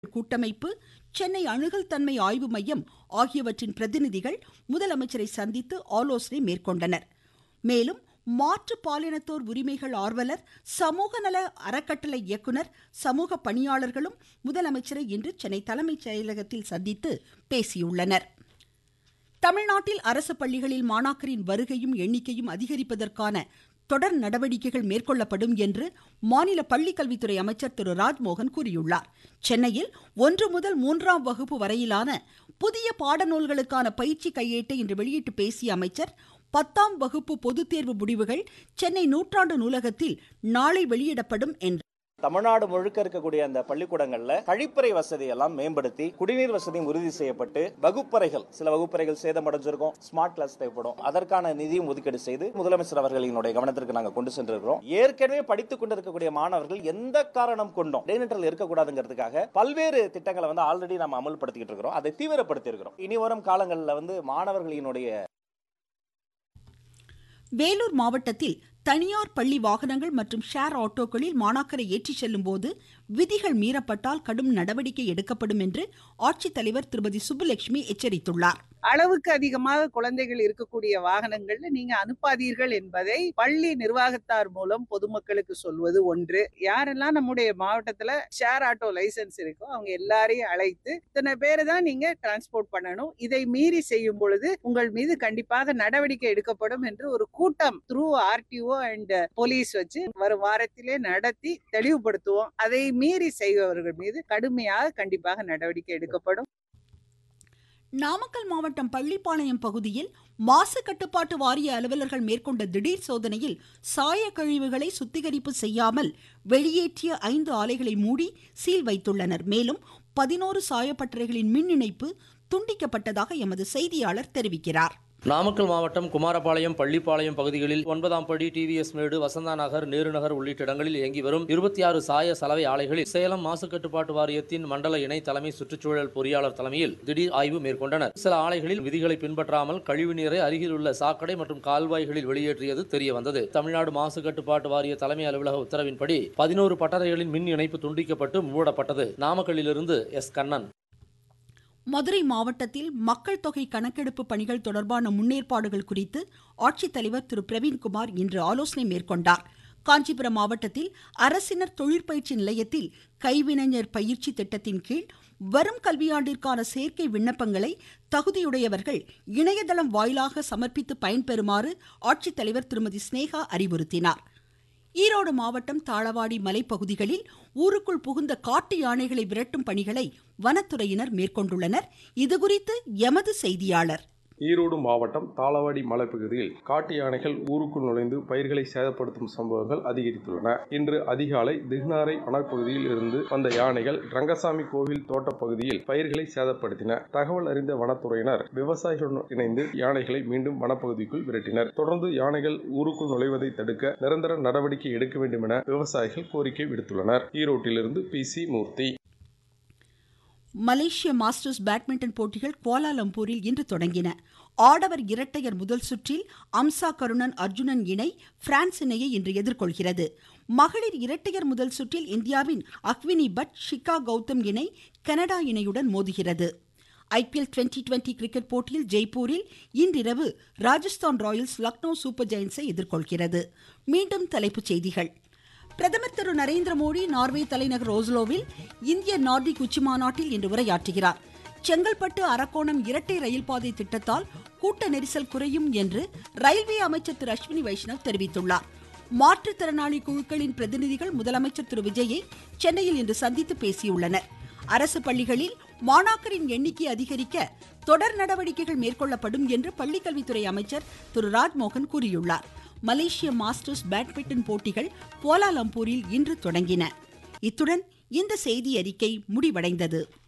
கூட்டமைப்பு சென்னை அணுகல் தன்மை ஆய்வு மையம் ஆகியவற்றின் பிரதிநிதிகள் முதலமைச்சரை சந்தித்து ஆலோசனை மேற்கொண்டனர் மேலும் மாற்று பாலினத்தோர் உரிமைகள் ஆர்வலர் சமூக நல அறக்கட்டளை இயக்குனர் சமூக பணியாளர்களும் முதலமைச்சரை இன்று சென்னை தலைமைச் செயலகத்தில் சந்தித்து பேசியுள்ளனர் தமிழ்நாட்டில் அரசு பள்ளிகளில் மாணாக்கரின் வருகையும் எண்ணிக்கையும் அதிகரிப்பதற்கான தொடர் நடவடிக்கைகள் மேற்கொள்ளப்படும் என்று மாநில பள்ளிக்கல்வித்துறை அமைச்சர் திரு ராஜ்மோகன் கூறியுள்ளார் சென்னையில் ஒன்று முதல் மூன்றாம் வகுப்பு வரையிலான புதிய பாடநூல்களுக்கான பயிற்சி கையேட்டை இன்று வெளியிட்டு பேசிய அமைச்சர் பத்தாம் வகுப்பு பொதுத் தேர்வு முடிவுகள் சென்னை நூற்றாண்டு நூலகத்தில் நாளை வெளியிடப்படும் என்றார் தமிழ்நாடு முழுக்க இருக்கக்கூடிய அந்த பள்ளிக்கூடங்கள்ல கழிப்பறை வசதி எல்லாம் மேம்படுத்தி குடிநீர் வசதியும் உறுதி செய்யப்பட்டு வகுப்பறைகள் சில வகுப்பறைகள் சேதமடைஞ்சிருக்கும் ஸ்மார்ட் கிளாஸ் தேவைப்படும் அதற்கான நிதியும் ஒதுக்கீடு செய்து முதலமைச்சர் அவர்களினுடைய கவனத்திற்கு நாங்கள் கொண்டு சென்றிருக்கிறோம் ஏற்கனவே படித்துக் கொண்டிருக்கக்கூடிய மாணவர்கள் எந்த காரணம் கொண்டும் இடைநிற்றல் இருக்கக்கூடாதுங்கிறதுக்காக பல்வேறு திட்டங்களை வந்து ஆல்ரெடி நம்ம அமல்படுத்திக்கிட்டு இருக்கிறோம் அதை தீவிரப்படுத்தி இருக்கிறோம் இனி வரும் காலங்களில் வந்து மாணவர்களினுடைய வேலூர் மாவட்டத்தில் தனியார் பள்ளி வாகனங்கள் மற்றும் ஷேர் ஆட்டோக்களில் மாணாக்கரை ஏற்றிச் செல்லும் போது விதிகள் மீறப்பட்டால் கடும் நடவடிக்கை எடுக்கப்படும் என்று ஆட்சித்தலைவர் திருமதி சுப்புலட்சுமி எச்சரித்துள்ளார் அளவுக்கு அதிகமாக குழந்தைகள் இருக்கக்கூடிய வாகனங்கள்ல நீங்க அனுப்பாதீர்கள் என்பதை பள்ளி நிர்வாகத்தார் மூலம் பொதுமக்களுக்கு சொல்வது ஒன்று யாரெல்லாம் நம்முடைய மாவட்டத்துல ஷேர் ஆட்டோ லைசன்ஸ் இருக்கோ அவங்க எல்லாரையும் அழைத்து இத்தனை பேரை தான் நீங்க டிரான்ஸ்போர்ட் பண்ணணும் இதை மீறி செய்யும் பொழுது உங்கள் மீது கண்டிப்பாக நடவடிக்கை எடுக்கப்படும் என்று ஒரு கூட்டம் த்ரூ ஆர்டிஓ அண்ட் போலீஸ் வச்சு வரும் வாரத்திலே நடத்தி தெளிவுபடுத்துவோம் அதை மீறி செய்பவர்கள் மீது கடுமையாக கண்டிப்பாக நடவடிக்கை எடுக்கப்படும் நாமக்கல் மாவட்டம் பள்ளிப்பாளையம் பகுதியில் மாசு கட்டுப்பாட்டு வாரிய அலுவலர்கள் மேற்கொண்ட திடீர் சோதனையில் சாய கழிவுகளை சுத்திகரிப்பு செய்யாமல் வெளியேற்றிய ஐந்து ஆலைகளை மூடி சீல் வைத்துள்ளனர் மேலும் பதினோரு சாயப்பட்டறைகளின் மின் இணைப்பு துண்டிக்கப்பட்டதாக எமது செய்தியாளர் தெரிவிக்கிறார் நாமக்கல் மாவட்டம் குமாரபாளையம் பள்ளிப்பாளையம் பகுதிகளில் ஒன்பதாம் படி டிவிஎஸ் மேடு வசந்தா நகர் நேரு நகர் உள்ளிட்ட இடங்களில் இயங்கி வரும் இருபத்தி ஆறு சாய சலவை ஆலைகளில் சேலம் மாசு கட்டுப்பாட்டு வாரியத்தின் மண்டல இணை தலைமை சுற்றுச்சூழல் பொறியாளர் தலைமையில் திடீர் ஆய்வு மேற்கொண்டனர் சில ஆலைகளில் விதிகளை பின்பற்றாமல் கழிவு நீரை அருகில் உள்ள சாக்கடை மற்றும் கால்வாய்களில் வெளியேற்றியது தெரிய வந்தது தமிழ்நாடு மாசு கட்டுப்பாட்டு வாரிய தலைமை அலுவலக உத்தரவின்படி பதினோரு பட்டறைகளின் மின் இணைப்பு துண்டிக்கப்பட்டு மூடப்பட்டது நாமக்கல்லிலிருந்து எஸ் கண்ணன் மதுரை மாவட்டத்தில் மக்கள் தொகை கணக்கெடுப்பு பணிகள் தொடர்பான முன்னேற்பாடுகள் குறித்து ஆட்சித்தலைவர் திரு பிரவீன்குமார் இன்று ஆலோசனை மேற்கொண்டார் காஞ்சிபுரம் மாவட்டத்தில் அரசினர் தொழிற்பயிற்சி நிலையத்தில் கைவினைஞர் பயிற்சி திட்டத்தின் கீழ் வரும் கல்வியாண்டிற்கான சேர்க்கை விண்ணப்பங்களை தகுதியுடையவர்கள் இணையதளம் வாயிலாக சமர்ப்பித்து பயன்பெறுமாறு ஆட்சித்தலைவர் திருமதி ஸ்னேகா அறிவுறுத்தினார் ஈரோடு மாவட்டம் தாளவாடி மலைப்பகுதிகளில் ஊருக்குள் புகுந்த காட்டு யானைகளை விரட்டும் பணிகளை வனத்துறையினர் மேற்கொண்டுள்ளனர் இதுகுறித்து எமது செய்தியாளர் ஈரோடு மாவட்டம் தாளவாடி மலைப்பகுதியில் காட்டு யானைகள் ஊருக்குள் நுழைந்து பயிர்களை சேதப்படுத்தும் சம்பவங்கள் அதிகரித்துள்ளன இன்று அதிகாலை திக்னாரை வனப்பகுதியில் இருந்து வந்த யானைகள் ரங்கசாமி கோவில் தோட்ட பகுதியில் பயிர்களை சேதப்படுத்தின தகவல் அறிந்த வனத்துறையினர் விவசாயிகளுடன் இணைந்து யானைகளை மீண்டும் வனப்பகுதிக்குள் விரட்டினர் தொடர்ந்து யானைகள் ஊருக்குள் நுழைவதை தடுக்க நிரந்தர நடவடிக்கை எடுக்க வேண்டும் என விவசாயிகள் கோரிக்கை விடுத்துள்ளனர் ஈரோட்டிலிருந்து பி சி மூர்த்தி மலேசிய மாஸ்டர்ஸ் பேட்மிண்டன் போட்டிகள் கோலாலம்பூரில் இன்று தொடங்கின ஆடவர் இரட்டையர் முதல் சுற்றில் அம்சா கருணன் அர்ஜுனன் இணை பிரான்ஸ் இணையை இன்று எதிர்கொள்கிறது மகளிர் இரட்டையர் முதல் சுற்றில் இந்தியாவின் அக்வினி பட் ஷிகா கௌதம் இணை கனடா இணையுடன் மோதுகிறது ஐபிஎல் டுவெண்டி டுவெண்டி கிரிக்கெட் போட்டியில் ஜெய்ப்பூரில் இன்றிரவு ராஜஸ்தான் ராயல்ஸ் லக்னோ சூப்பர் ஜெயின்ஸை எதிர்கொள்கிறது மீண்டும் தலைப்புச் செய்திகள் பிரதமர் திரு நரேந்திர மோடி நார்வே தலைநகர் ஓஸ்லோவில் இந்திய நார்டிக் உச்சி மாநாட்டில் இன்று உரையாற்றுகிறார் செங்கல்பட்டு அரக்கோணம் இரட்டை ரயில் பாதை திட்டத்தால் கூட்ட நெரிசல் குறையும் என்று ரயில்வே அமைச்சர் திரு அஸ்வினி வைஷ்ணவ் தெரிவித்துள்ளார் மாற்றுத்திறனாளி குழுக்களின் பிரதிநிதிகள் முதலமைச்சர் திரு விஜயை சென்னையில் இன்று சந்தித்து பேசியுள்ளனர் அரசு பள்ளிகளில் மாணாக்கரின் எண்ணிக்கை அதிகரிக்க தொடர் நடவடிக்கைகள் மேற்கொள்ளப்படும் என்று பள்ளிக்கல்வித்துறை அமைச்சர் திரு ராஜ்மோகன் கூறியுள்ளார் மலேசிய மாஸ்டர்ஸ் பேட்மிண்டன் போட்டிகள் கோலாலம்பூரில் இன்று தொடங்கின இத்துடன் இந்த செய்தி அறிக்கை முடிவடைந்தது